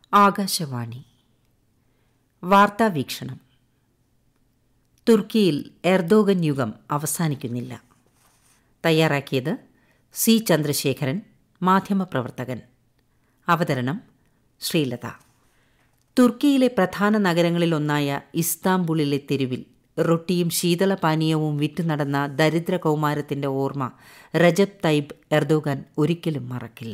ആകാശവാണി വാർത്താ വീക്ഷണം തുർക്കിയിൽ എർദോഗൻ യുഗം അവസാനിക്കുന്നില്ല തയ്യാറാക്കിയത് സി ചന്ദ്രശേഖരൻ മാധ്യമപ്രവർത്തകൻ അവതരണം ശ്രീലത തുർക്കിയിലെ പ്രധാന നഗരങ്ങളിലൊന്നായ ഇസ്താംബുളിലെ തെരുവിൽ റൊട്ടിയും ശീതളപാനീയവും വിറ്റു നടന്ന ദരിദ്ര കൗമാരത്തിന്റെ ഓർമ്മ റജബ് തൈബ് എർദോഗാൻ ഒരിക്കലും മറക്കില്ല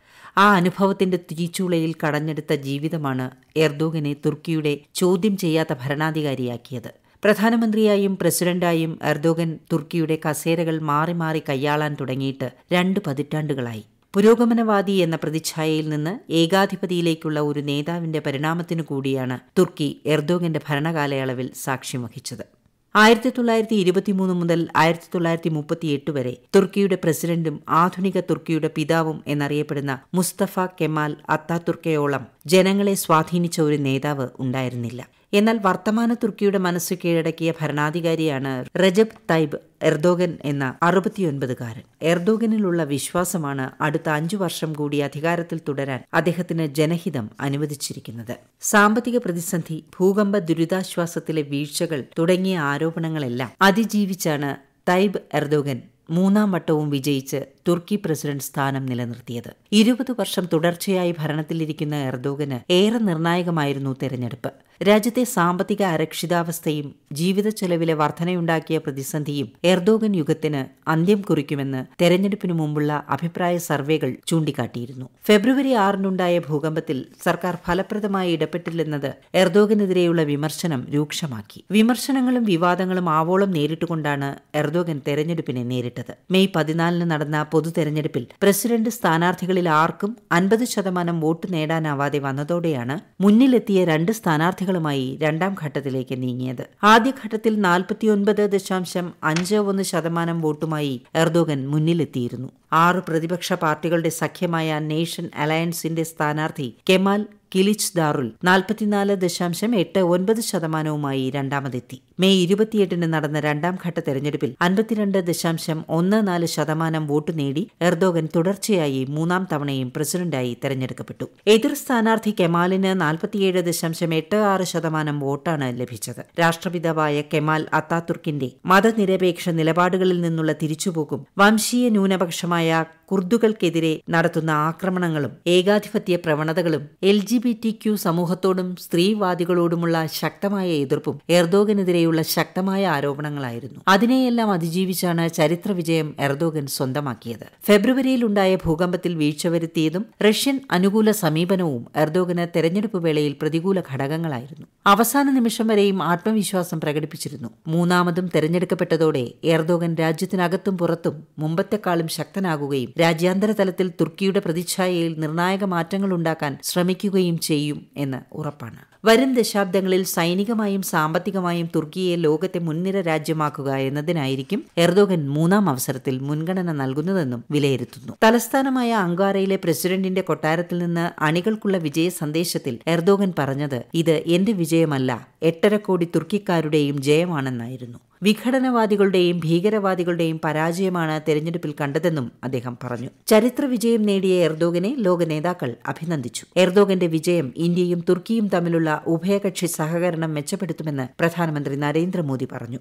ആ അനുഭവത്തിന്റെ തിരിച്ചൂളയിൽ കടഞ്ഞെടുത്ത ജീവിതമാണ് എർദോഗനെ തുർക്കിയുടെ ചോദ്യം ചെയ്യാത്ത ഭരണാധികാരിയാക്കിയത് പ്രധാനമന്ത്രിയായും പ്രസിഡന്റായും എർദോഗൻ തുർക്കിയുടെ കസേരകൾ മാറി മാറി കൈയാളാൻ തുടങ്ങിയിട്ട് രണ്ട് പതിറ്റാണ്ടുകളായി പുരോഗമനവാദി എന്ന പ്രതിച്ഛായയിൽ നിന്ന് ഏകാധിപതിയിലേക്കുള്ള ഒരു നേതാവിന്റെ പരിണാമത്തിനു കൂടിയാണ് തുർക്കി എർദോഗന്റെ ഭരണകാലയളവിൽ സാക്ഷ്യം വഹിച്ചത് ആയിരത്തി തൊള്ളായിരത്തി ഇരുപത്തിമൂന്ന് മുതൽ ആയിരത്തി തൊള്ളായിരത്തി മുപ്പത്തിയെട്ട് വരെ തുർക്കിയുടെ പ്രസിഡന്റും ആധുനിക തുർക്കിയുടെ പിതാവും എന്നറിയപ്പെടുന്ന മുസ്തഫ കെമാൽ അത്താതുർക്കയോളം ജനങ്ങളെ സ്വാധീനിച്ച ഒരു നേതാവ് ഉണ്ടായിരുന്നില്ല എന്നാൽ വർത്തമാന തുർക്കിയുടെ മനസ്സ് കീഴടക്കിയ ഭരണാധികാരിയാണ് റജബ് തൈബ് എർദോഗൻ എന്ന അറുപത്തിയൊൻപതുകാരൻ എർദോഗനിലുള്ള വിശ്വാസമാണ് അടുത്ത അഞ്ചു വർഷം കൂടി അധികാരത്തിൽ തുടരാൻ അദ്ദേഹത്തിന് ജനഹിതം അനുവദിച്ചിരിക്കുന്നത് സാമ്പത്തിക പ്രതിസന്ധി ഭൂകമ്പ ദുരിതാശ്വാസത്തിലെ വീഴ്ചകൾ തുടങ്ങിയ ആരോപണങ്ങളെല്ലാം അതിജീവിച്ചാണ് തൈബ് എർദോഗൻ മൂന്നാം വട്ടവും വിജയിച്ച് തുർക്കി പ്രസിഡന്റ് സ്ഥാനം നിലനിർത്തിയത് ഇരുപത് വർഷം തുടർച്ചയായി ഭരണത്തിലിരിക്കുന്ന എർദോഗന് ഏറെ നിർണായകമായിരുന്നു തെരഞ്ഞെടുപ്പ് രാജ്യത്തെ സാമ്പത്തിക അരക്ഷിതാവസ്ഥയും ജീവിത ചെലവിലെ വർധനയുണ്ടാക്കിയ പ്രതിസന്ധിയും എർദോഗൻ യുഗത്തിന് അന്ത്യം കുറിക്കുമെന്ന് തെരഞ്ഞെടുപ്പിനു മുമ്പുള്ള അഭിപ്രായ സർവേകൾ ചൂണ്ടിക്കാട്ടിയിരുന്നു ഫെബ്രുവരി ആറിനുണ്ടായ ഭൂകമ്പത്തിൽ സർക്കാർ ഫലപ്രദമായി ഇടപെട്ടില്ലെന്നത് എർദോഗനെതിരെയുള്ള വിമർശനം രൂക്ഷമാക്കി വിമർശനങ്ങളും വിവാദങ്ങളും ആവോളം നേരിട്ടുകൊണ്ടാണ് എർദോഗൻ തെരഞ്ഞെടുപ്പിനെ നേരിട്ടത് മെയ് പതിനാലിന് നടന്ന പൊതു തെരഞ്ഞെടുപ്പിൽ പ്രസിഡന്റ് സ്ഥാനാർത്ഥികളിൽ ആർക്കും അൻപത് ശതമാനം വോട്ട് നേടാനാവാതെ വന്നതോടെയാണ് മുന്നിലെത്തിയ രണ്ട് സ്ഥാനാർത്ഥികളുമായി രണ്ടാം ഘട്ടത്തിലേക്ക് നീങ്ങിയത് ആദ്യഘട്ടത്തിൽ നാൽപ്പത്തിയൊൻപത് ദശാംശം അഞ്ച് ഒന്ന് ശതമാനം വോട്ടുമായി എർദോഗൻ മുന്നിലെത്തിയിരുന്നു ആറ് പ്രതിപക്ഷ പാർട്ടികളുടെ സഖ്യമായ നേഷൻ അലയൻസിന്റെ സ്ഥാനാർത്ഥി കെമാൽ കിലിച്ച് ദാറുൽ നാൽപ്പത്തിനാല് ദശാംശം എട്ട് ഒൻപത് ശതമാനവുമായി രണ്ടാമതെത്തി മെയ് ഇരുപത്തിയെട്ടിന് നടന്ന രണ്ടാം ഘട്ട തെരഞ്ഞെടുപ്പിൽ അൻപത്തിരണ്ട് ദശാംശം ഒന്ന് നാല് ശതമാനം വോട്ട് നേടി എർദോഗൻ തുടർച്ചയായി മൂന്നാം തവണയും പ്രസിഡന്റായി തെരഞ്ഞെടുക്കപ്പെട്ടു എതിർ സ്ഥാനാർത്ഥി കെമാലിന് നാൽപ്പത്തിയേഴ് ദശാംശം എട്ട് ആറ് ശതമാനം വോട്ടാണ് ലഭിച്ചത് രാഷ്ട്രപിതാവായ കെമാൽ അത്താതുർക്കിന്റെ മതനിരപേക്ഷ നിലപാടുകളിൽ നിന്നുള്ള തിരിച്ചുപോക്കും വംശീയ ന്യൂനപക്ഷമായ കുർദുകൾക്കെതിരെ നടത്തുന്ന ആക്രമണങ്ങളും ഏകാധിപത്യ പ്രവണതകളും L G B T Q സമൂഹത്തോടും സ്ത്രീവാദികളോടുമുള്ള ശക്തമായ എതിർപ്പും എർദോഗനെതിരെയുള്ള ശക്തമായ ആരോപണങ്ങളായിരുന്നു അതിനെയെല്ലാം അതിജീവിച്ചാണ് ചരിത്ര വിജയം എർദോഗൻ സ്വന്തമാക്കിയത് ഫെബ്രുവരിയിലുണ്ടായ ഭൂകമ്പത്തിൽ വീഴ്ച വരുത്തിയതും റഷ്യൻ അനുകൂല സമീപനവും എർദോഗന് തെരഞ്ഞെടുപ്പ് വേളയിൽ പ്രതികൂല ഘടകങ്ങളായിരുന്നു അവസാന നിമിഷം വരെയും ആത്മവിശ്വാസം പ്രകടിപ്പിച്ചിരുന്നു മൂന്നാമതും തെരഞ്ഞെടുക്കപ്പെട്ടതോടെ എർദോഗൻ രാജ്യത്തിനകത്തും പുറത്തും മുമ്പത്തെക്കാളും ശക്തനാകുകയും രാജ്യാന്തര തലത്തിൽ തുർക്കിയുടെ പ്രതിച്ഛായയിൽ നിർണായക മാറ്റങ്ങൾ ഉണ്ടാക്കാൻ ശ്രമിക്കുകയും ചെയ്യും എന്ന് ഉറപ്പാണ് വരും ദശാബ്ദങ്ങളിൽ സൈനികമായും സാമ്പത്തികമായും തുർക്കിയെ ലോകത്തെ മുൻനിര രാജ്യമാക്കുക എന്നതിനായിരിക്കും എർദോഗൻ മൂന്നാം അവസരത്തിൽ മുൻഗണന നൽകുന്നതെന്നും വിലയിരുത്തുന്നു തലസ്ഥാനമായ അങ്കാറയിലെ പ്രസിഡന്റിന്റെ കൊട്ടാരത്തിൽ നിന്ന് അണികൾക്കുള്ള വിജയ സന്ദേശത്തിൽ എർദോഗൻ പറഞ്ഞത് ഇത് എന്റെ വിജയമല്ല എട്ടര കോടി തുർക്കിക്കാരുടെയും ജയമാണെന്നായിരുന്നു വിഘടനവാദികളുടെയും ഭീകരവാദികളുടെയും പരാജയമാണ് തെരഞ്ഞെടുപ്പിൽ കണ്ടതെന്നും അദ്ദേഹം പറഞ്ഞു ചരിത്ര വിജയം നേടിയ എർദോഗനെ ലോക നേതാക്കൾ അഭിനന്ദിച്ചു എർദോഗന്റെ വിജയം ഇന്ത്യയും തുർക്കിയും തമ്മിലുള്ള ഉഭയകക്ഷി സഹകരണം മെച്ചപ്പെടുത്തുമെന്ന് പ്രധാനമന്ത്രി നരേന്ദ്രമോദി പറഞ്ഞു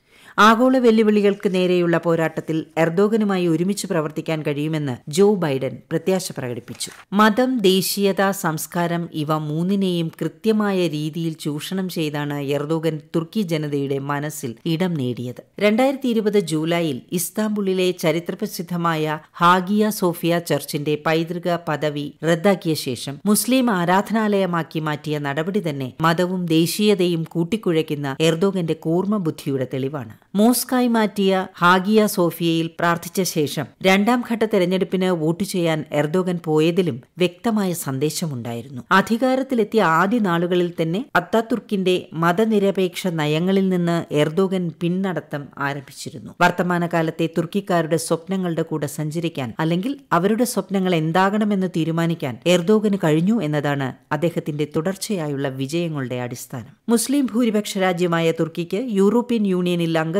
ആഗോള വെല്ലുവിളികൾക്ക് നേരെയുള്ള പോരാട്ടത്തിൽ എർദോഗനുമായി ഒരുമിച്ച് പ്രവർത്തിക്കാൻ കഴിയുമെന്ന് ജോ ബൈഡൻ പ്രത്യാശ പ്രകടിപ്പിച്ചു മതം ദേശീയത സംസ്കാരം ഇവ മൂന്നിനെയും കൃത്യമായ രീതിയിൽ ചൂഷണം ചെയ്താണ് എർദോഗൻ തുർക്കി ജനതയുടെ മനസ്സിൽ ഇടം നേടിയത് രണ്ടായിരത്തി ഇരുപത് ജൂലൈയിൽ ഇസ്താംബുളിലെ ചരിത്രപ്രസിദ്ധമായ ഹാഗിയ സോഫിയ ചർച്ചിന്റെ പൈതൃക പദവി റദ്ദാക്കിയ ശേഷം മുസ്ലിം ആരാധനാലയമാക്കി മാറ്റിയ നടപടി തന്നെ മതവും ദേശീയതയും കൂട്ടിക്കുഴയ്ക്കുന്ന എർദോഗന്റെ കൂർമ്മ ബുദ്ധിയുടെ തെളിവാണ് മോസ്കായി മാറ്റിയ ഹാഗിയ സോഫിയയിൽ പ്രാർത്ഥിച്ച ശേഷം രണ്ടാം ഘട്ട തെരഞ്ഞെടുപ്പിന് വോട്ട് ചെയ്യാൻ എർദോഗൻ പോയതിലും വ്യക്തമായ സന്ദേശമുണ്ടായിരുന്നു അധികാരത്തിലെത്തിയ ആദ്യ നാളുകളിൽ തന്നെ അത്താതുർക്കിന്റെ മതനിരപേക്ഷ നയങ്ങളിൽ നിന്ന് എർദോഗൻ പിന്നടത്തം ആരംഭിച്ചിരുന്നു വർത്തമാനകാലത്തെ തുർക്കിക്കാരുടെ സ്വപ്നങ്ങളുടെ കൂടെ സഞ്ചരിക്കാൻ അല്ലെങ്കിൽ അവരുടെ സ്വപ്നങ്ങൾ എന്താകണമെന്ന് തീരുമാനിക്കാൻ എർദോഗന് കഴിഞ്ഞു എന്നതാണ് അദ്ദേഹത്തിന്റെ തുടർച്ചയായുള്ള വിജയങ്ങളുടെ അടിസ്ഥാനം മുസ്ലിം ഭൂരിപക്ഷ രാജ്യമായ തുർക്കിക്ക് യൂറോപ്യൻ യൂണിയനിൽ അംഗത്വം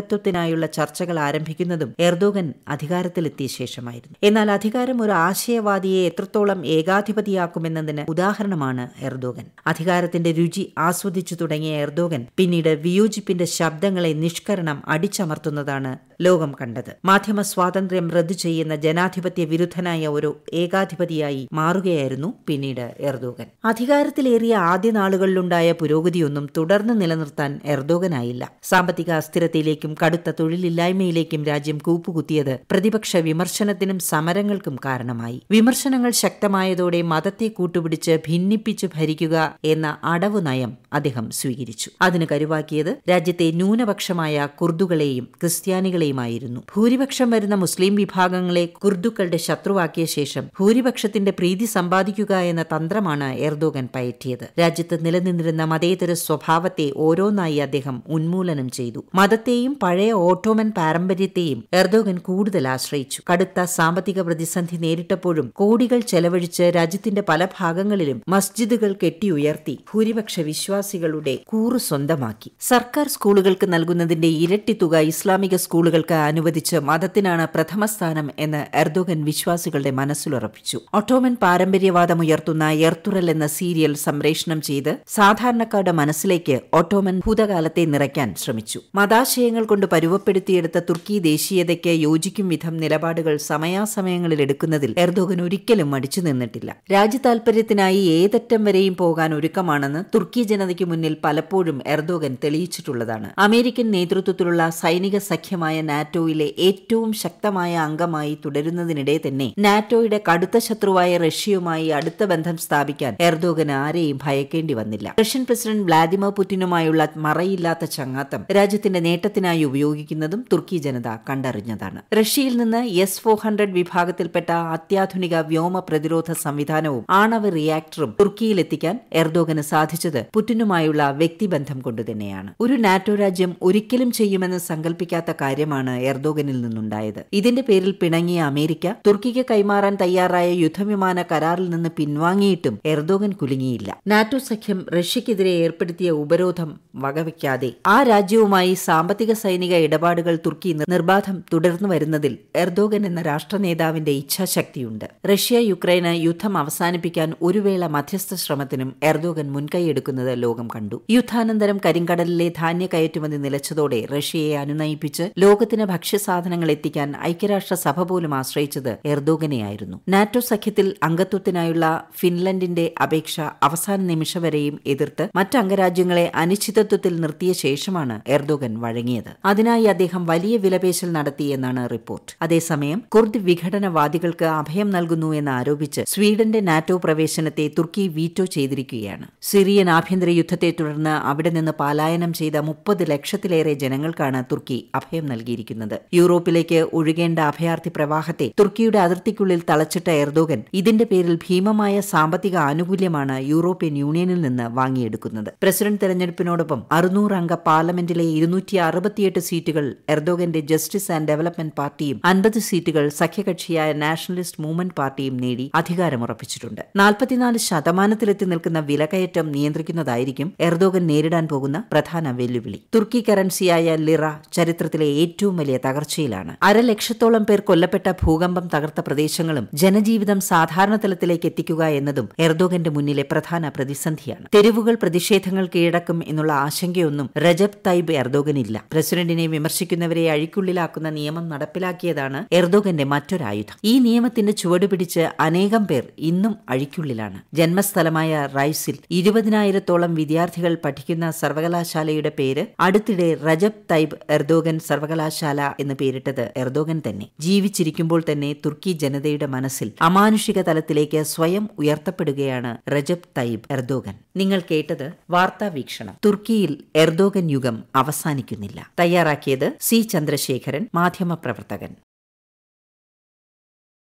അംഗത്വത്തിനായുള്ള ചർച്ചകൾ ആരംഭിക്കുന്നതും എർദോഗൻ അധികാരത്തിലെത്തിയ ശേഷമായിരുന്നു എന്നാൽ അധികാരം ഒരു ആശയവാദിയെ എത്രത്തോളം ഏകാധിപതിയാക്കുമെന്നതിന് ഉദാഹരണമാണ് എർദോഗൻ അധികാരത്തിന്റെ രുചി ആസ്വദിച്ചു തുടങ്ങിയ എർദോഗൻ പിന്നീട് വിയോജിപ്പിന്റെ ശബ്ദങ്ങളെ നിഷ്കരണം അടിച്ചമർത്തുന്നതാണ് ലോകം കണ്ടത് മാധ്യമ സ്വാതന്ത്ര്യം റദ്ദു ചെയ്യുന്ന ജനാധിപത്യ വിരുദ്ധനായ ഒരു ഏകാധിപതിയായി മാറുകയായിരുന്നു പിന്നീട് എർദോഗൻ അധികാരത്തിലേറിയ ആദ്യ നാളുകളിലുണ്ടായ പുരോഗതിയൊന്നും തുടർന്ന് നിലനിർത്താൻ എർദോഗനായില്ല സാമ്പത്തിക അസ്ഥിരതയിലേക്കും കടുത്ത തൊഴിലില്ലായ്മയിലേക്കും രാജ്യം കൂപ്പുകുത്തിയത് പ്രതിപക്ഷ വിമർശനത്തിനും സമരങ്ങൾക്കും കാരണമായി വിമർശനങ്ങൾ ശക്തമായതോടെ മതത്തെ കൂട്ടുപിടിച്ച് ഭിന്നിപ്പിച്ചു ഭരിക്കുക എന്ന അടവു നയം അദ്ദേഹം സ്വീകരിച്ചു അതിന് കരുവാക്കിയത് രാജ്യത്തെ ന്യൂനപക്ഷമായ കുർദുകളെയും ക്രിസ്ത്യാനികളെയുമായിരുന്നു ഭൂരിപക്ഷം വരുന്ന മുസ്ലിം വിഭാഗങ്ങളെ കുർദുക്കളുടെ ശത്രുവാക്കിയ ശേഷം ഭൂരിപക്ഷത്തിന്റെ പ്രീതി സമ്പാദിക്കുക എന്ന തന്ത്രമാണ് എർദോഗൻ പയറ്റിയത് രാജ്യത്ത് നിലനിന്നിരുന്ന മതേതര സ്വഭാവത്തെ ഓരോന്നായി അദ്ദേഹം ഉന്മൂലനം ചെയ്തു മതത്തെയും പഴയ ഓട്ടോമൻ പാരമ്പര്യത്തെയും എർദോഗൻ കൂടുതൽ ആശ്രയിച്ചു കടുത്ത സാമ്പത്തിക പ്രതിസന്ധി നേരിട്ടപ്പോഴും കോടികൾ ചെലവഴിച്ച് രാജ്യത്തിന്റെ പല ഭാഗങ്ങളിലും മസ്ജിദുകൾ കെട്ടിയുയർത്തി ഭൂരിപക്ഷ വിശ്വാസികളുടെ കൂറു സ്വന്തമാക്കി സർക്കാർ സ്കൂളുകൾക്ക് നൽകുന്നതിന്റെ ഇരട്ടി തുക ഇസ്ലാമിക സ്കൂളുകൾക്ക് അനുവദിച്ച് മതത്തിനാണ് പ്രഥമ സ്ഥാനം എന്ന് എർദോഗൻ വിശ്വാസികളുടെ മനസ്സിലുറപ്പിച്ചു ഒട്ടോമൻ പാരമ്പര്യവാദമുയർത്തുന്ന എർത്തുറൽ എന്ന സീരിയൽ സംപ്രേഷണം ചെയ്ത് സാധാരണക്കാരുടെ മനസ്സിലേക്ക് ഒട്ടോമൻ ഭൂതകാലത്തെ നിറയ്ക്കാൻ ശ്രമിച്ചു മതാശയങ്ങൾ കൊണ്ട് പരുവപ്പെടുത്തിയെടുത്ത തുർക്കി ദേശീയതയ്ക്ക് യോജിക്കും വിധം നിലപാടുകൾ സമയാസമയങ്ങളിൽ എടുക്കുന്നതിൽ എർദോഗൻ ഒരിക്കലും മടിച്ചു നിന്നിട്ടില്ല രാജ്യതാൽപര്യത്തിനായി ഏതറ്റം വരെയും പോകാൻ ഒരുക്കമാണെന്ന് തുർക്കി ജനതയ്ക്ക് മുന്നിൽ പലപ്പോഴും എർദോഗൻ തെളിയിച്ചിട്ടുള്ളതാണ് അമേരിക്കൻ നേതൃത്വത്തിലുള്ള സൈനിക സഖ്യമായ നാറ്റോയിലെ ഏറ്റവും ശക്തമായ അംഗമായി തുടരുന്നതിനിടെ തന്നെ നാറ്റോയുടെ കടുത്ത ശത്രുവായ റഷ്യയുമായി അടുത്ത ബന്ധം സ്ഥാപിക്കാൻ എർദോഗന് ആരെയും ഭയക്കേണ്ടി വന്നില്ല റഷ്യൻ പ്രസിഡന്റ് വ്ളാദിമിർ പുടിനുമായുള്ള മറയില്ലാത്ത ചങ്ങാത്തം രാജ്യത്തിന്റെ നേട്ടത്തിനായി ഉപയോഗിക്കുന്നതും തുർക്കി ജനത കണ്ടറിഞ്ഞതാണ് റഷ്യയിൽ നിന്ന് എസ് ഫോർ ഹൺഡ്രഡ് വിഭാഗത്തിൽപ്പെട്ട അത്യാധുനിക വ്യോമ പ്രതിരോധ സംവിധാനവും ആണവ റിയാക്ടറും തുർക്കിയിലെത്തിക്കാൻ എർദോഗന് സാധിച്ചത് പുടിനുമായുള്ള വ്യക്തിബന്ധം കൊണ്ട് തന്നെയാണ് ഒരു നാറ്റോ രാജ്യം ഒരിക്കലും ചെയ്യുമെന്ന് സങ്കല്പിക്കാത്ത കാര്യമാണ് എർദോഗനിൽ നിന്നുണ്ടായത് ഇതിന്റെ പേരിൽ പിണങ്ങിയ അമേരിക്ക തുർക്കിക്ക് കൈമാറാൻ തയ്യാറായ യുദ്ധവിമാന കരാറിൽ നിന്ന് പിൻവാങ്ങിയിട്ടും എർദോഗൻ കുലുങ്ങിയില്ല നാറ്റോ സഖ്യം റഷ്യക്കെതിരെ ഏർപ്പെടുത്തിയ ഉപരോധം വകവയ്ക്കാതെ ആ രാജ്യവുമായി സാമ്പത്തിക സൈനിക ഇടപാടുകൾ തുർക്കി നിർബാധം തുടർന്നു വരുന്നതിൽ എർദോഗൻ എന്ന രാഷ്ട്ര നേതാവിന്റെ ഇച്ഛാശക്തിയുണ്ട് റഷ്യ യുക്രൈന് യുദ്ധം അവസാനിപ്പിക്കാൻ ഒരു വേള മധ്യസ്ഥ ശ്രമത്തിനും എർദോഗൻ മുൻകൈയെടുക്കുന്നത് ലോകം കണ്ടു യുദ്ധാനന്തരം കരിങ്കടലിലെ ധാന്യ കയറ്റുമതി നിലച്ചതോടെ റഷ്യയെ അനുനയിപ്പിച്ച് ലോകത്തിന് ഭക്ഷ്യസാധനങ്ങൾ എത്തിക്കാൻ ഐക്യരാഷ്ട്ര സഭ പോലും ആശ്രയിച്ചത് എർദോഗനെയായിരുന്നു നാറ്റോ സഖ്യത്തിൽ അംഗത്വത്തിനായുള്ള ഫിൻലൻഡിന്റെ അപേക്ഷ അവസാന നിമിഷം വരെയും എതിർത്ത് മറ്റ് അംഗരാജ്യങ്ങളെ അനിശ്ചിതത്വത്തിൽ നിർത്തിയ ശേഷമാണ് എർദോഗൻ വഴങ്ങിയത് അതിനായി അദ്ദേഹം വലിയ വിലപേശൽ നടത്തിയെന്നാണ് റിപ്പോർട്ട് അതേസമയം കുർദ് വിഘടനവാദികൾക്ക് അഭയം നൽകുന്നു എന്ന് ആരോപിച്ച് സ്വീഡന്റെ നാറ്റോ പ്രവേശനത്തെ തുർക്കി വീറ്റോ ചെയ്തിരിക്കുകയാണ് സിറിയൻ ആഭ്യന്തര യുദ്ധത്തെ തുടർന്ന് അവിടെ നിന്ന് പലായനം ചെയ്ത മുപ്പത് ലക്ഷത്തിലേറെ ജനങ്ങൾക്കാണ് തുർക്കി അഭയം നൽകിയിരിക്കുന്നത് യൂറോപ്പിലേക്ക് ഒഴുകേണ്ട അഭയാർത്ഥി പ്രവാഹത്തെ തുർക്കിയുടെ അതിർത്തിക്കുള്ളിൽ തളച്ചിട്ട എർദോഗൻ ഇതിന്റെ പേരിൽ ഭീമമായ സാമ്പത്തിക ആനുകൂല്യമാണ് യൂറോപ്യൻ യൂണിയനിൽ നിന്ന് വാങ്ങിയെടുക്കുന്നത് പ്രസിഡന്റ് തെരഞ്ഞെടുപ്പിനോടൊപ്പം അറുന്നൂറ് അംഗ പാർലമെന്റിലെ ഇരുന്നൂറ്റി അറുപത്തിയെട്ട് സീറ്റുകൾ എർദോഗന്റെ ജസ്റ്റിസ് ആൻഡ് ഡെവലപ്മെന്റ് പാർട്ടിയും അൻപത് സീറ്റുകൾ സഖ്യകക്ഷിയായ നാഷണലിസ്റ്റ് മൂവ്മെന്റ് പാർട്ടിയും നേടി അധികാരമുറപ്പിച്ചിട്ടുണ്ട് നാൽപ്പത്തിനാല് ശതമാനത്തിലെത്തി നിൽക്കുന്ന വിലകയറ്റം നിയന്ത്രിക്കുന്നതായിരിക്കും എർദോഗൻ നേരിടാൻ പോകുന്ന പ്രധാന വെല്ലുവിളി തുർക്കി കറൻസിയായ ലിറ ചരിത്രത്തിലെ ഏറ്റവും വലിയ തകർച്ചയിലാണ് അരലക്ഷത്തോളം പേർ കൊല്ലപ്പെട്ട ഭൂകമ്പം തകർത്ത പ്രദേശങ്ങളും ജനജീവിതം സാധാരണ തലത്തിലേക്ക് എത്തിക്കുക എന്നതും എർദോഗന്റെ മുന്നിലെ പ്രധാന പ്രതിസന്ധിയാണ് തെരുവുകൾ പ്രതിഷേധങ്ങൾ കീഴടക്കും എന്നുള്ള ആശങ്കയൊന്നും റജബ് തൈബ് എർദോഗനില്ല പ്രസിഡന്റിനെ വിമർശിക്കുന്നവരെ അഴിക്കുള്ളിലാക്കുന്ന നിയമം നടപ്പിലാക്കിയതാണ് എർദോഗന്റെ മറ്റൊരായുധം ഈ നിയമത്തിന്റെ ചുവടുപിടിച്ച് അനേകം പേർ ഇന്നും അഴിക്കുള്ളിലാണ് ജന്മസ്ഥലമായ റൈസിൽ ഇരുപതിനായിരത്തോളം വിദ്യാർത്ഥികൾ പഠിക്കുന്ന സർവകലാശാലയുടെ പേര് അടുത്തിടെ റജബ് തൈബ് എർദോഗൻ സർവകലാശാല എന്ന് പേരിട്ടത് എർദോഗൻ തന്നെ ജീവിച്ചിരിക്കുമ്പോൾ തന്നെ തുർക്കി ജനതയുടെ മനസ്സിൽ അമാനുഷിക തലത്തിലേക്ക് സ്വയം ഉയർത്തപ്പെടുകയാണ് റജബ് തൈബ് എർദോഗൻ നിങ്ങൾ കേട്ടത് വാർത്താ വീക്ഷണം തുർക്കിയിൽ എർദോഗൻ യുഗം അവസാനിക്കുന്നില്ല തയ്യാറാക്കിയത് സി ചന്ദ്രശേഖരൻ മാധ്യമപ്രവർത്തകൻ